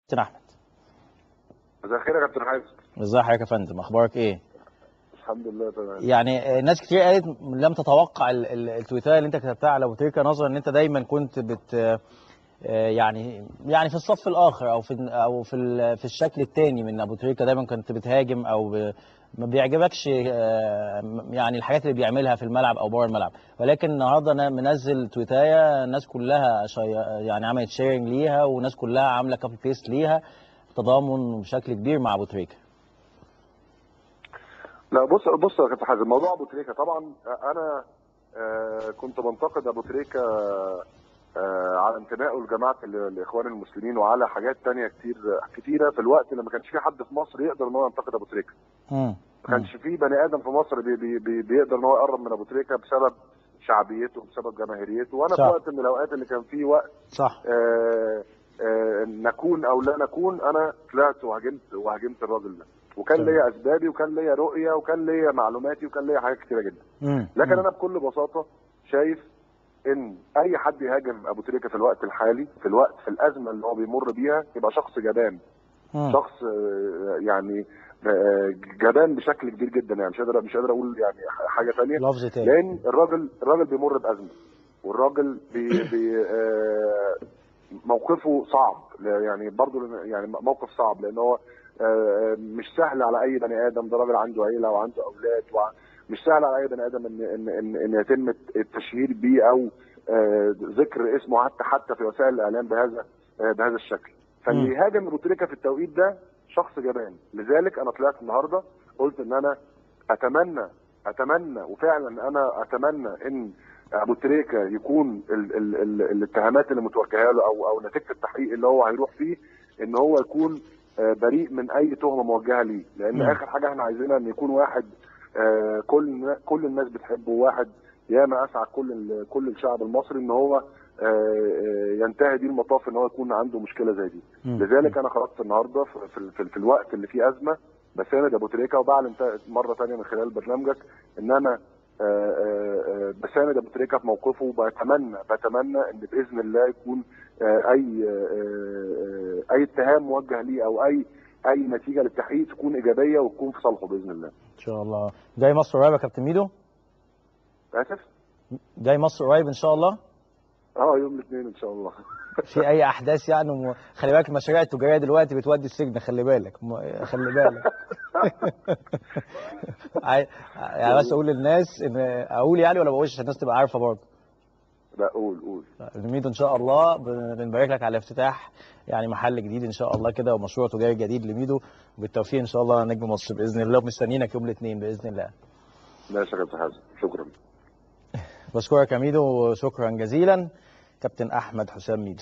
كابتن احمد مساء الخير يا كابتن حازم ازي حضرتك يا فندم اخبارك ايه الحمد لله تمام يعني آه، ناس كتير قالت لم تتوقع ال- ال- التويتايه اللي انت كتبتها على ابو تريكه نظرا ان انت دايما كنت بت آه، يعني يعني في الصف الاخر او في او في ال- في الشكل الثاني من ابو تريكه دايما كنت بتهاجم او ب- ما بيعجبكش آه، م- يعني الحاجات اللي بيعملها في الملعب او بره الملعب ولكن النهارده انا منزل تويتايه الناس كلها شي يعني عملت شيرنج ليها والناس كلها عامله كوبي بيست ليها تضامن بشكل كبير مع ابو تريكه لا بص بص يا كابتن حازم موضوع ابو تريكه طبعا انا آه، كنت بنتقد ابو تريكه آه، على انتمائه لجماعه ال- الاخوان المسلمين وعلى حاجات تانية كتير كتيره في الوقت اللي ما كانش في حد في مصر يقدر ان هو ينتقد ابو تريكه مم. ما كانش في بني ادم في مصر بي بي بي بيقدر ان هو يقرب من ابو تريكه بسبب شعبيته بسبب جماهيريته وانا صح. في وقت من الاوقات اللي كان فيه وقت صح آه، آه، نكون او لا نكون انا طلعت وهاجمت وهاجمت الراجل ده وكان تمام. ليا اسبابي وكان ليا رؤيه وكان ليا معلوماتي وكان ليا حاجات كتيره جدا مم. لكن مم. انا بكل بساطه شايف ان اي حد يهاجم ابو تريكه في الوقت الحالي في الوقت في الازمه اللي هو بيمر بيها يبقى شخص جبان مم. شخص آه، يعني آه، جبان بشكل كبير جدا يعني مش قادر مش قادر اقول يعني حاجه ثانيه لفظ تاني لان الراجل الراجل بيمر بازمه والراجل بي بي آه، موقفه صعب لا- يعني برضه يعني موقف صعب لان هو آه، مش سهل على اي بني ادم ده راجل عنده عيله وعنده اولاد ومش سهل على اي بني ادم ان ان ان, إن يتم التشهير بيه او آه، ذكر اسمه حتى حتى في وسائل الاعلام بهذا آه، بهذا الشكل فاللي مم. يهاجم ابو تريكه في التوقيت ده شخص جبان لذلك انا طلعت النهارده قلت ان انا اتمنى اتمنى وفعلا انا اتمنى ان ابو تريكه يكون ال ال ال الاتهامات اللي متوجهه له او او نتيجه التحقيق اللي هو هيروح فيه ان هو يكون آه، بريء من اي تهمه موجهه ليه لان مم. اخر حاجه احنا عايزينها ان يكون واحد آه، كل كل الناس بتحبه واحد ياما اسعد كل ال- كل الشعب المصري ان هو آه، آه، ينتهي بيه المطاف ان هو يكون عنده مشكله زي دي مم. لذلك انا خرجت النهارده في, في, في, في الوقت اللي فيه ازمه بساند ابو تريكه وبعلن تا- مره ثانيه من خلال برنامجك ان انا آه، آه، آه، بساند ابو تريكه في موقفه وبتمنى بتمنى ان باذن الله يكون آه، اي آه، آه، اي اتهام موجه ليه او اي اي نتيجه للتحقيق تكون ايجابيه وتكون في صالحه باذن الله. ان شاء الله جاي مصر قريب يا كابتن ميدو اسف؟ جاي مصر قريب ان شاء الله اه يوم الاثنين ان شاء الله. في اي احداث يعني وم- خلي بالك المشاريع التجاريه دلوقتي بتودي السجن خلي بالك م- خلي بالك عاي- يعني بس اقول للناس ان اقول يعني ولا بقولش عشان الناس تبقى عارفه برضه لا قول قول. ميدو ان شاء الله بن- بنبارك لك على افتتاح يعني محل جديد ان شاء الله كده ومشروع تجاري جديد لميدو وبالتوفيق ان شاء الله نجم مصر باذن الله ومستنيينك يوم الاثنين باذن الله ماشي يا كابتن حازم شكرا. بشكرك يا ميدو شكرا جزيلا كابتن احمد حسام ميدو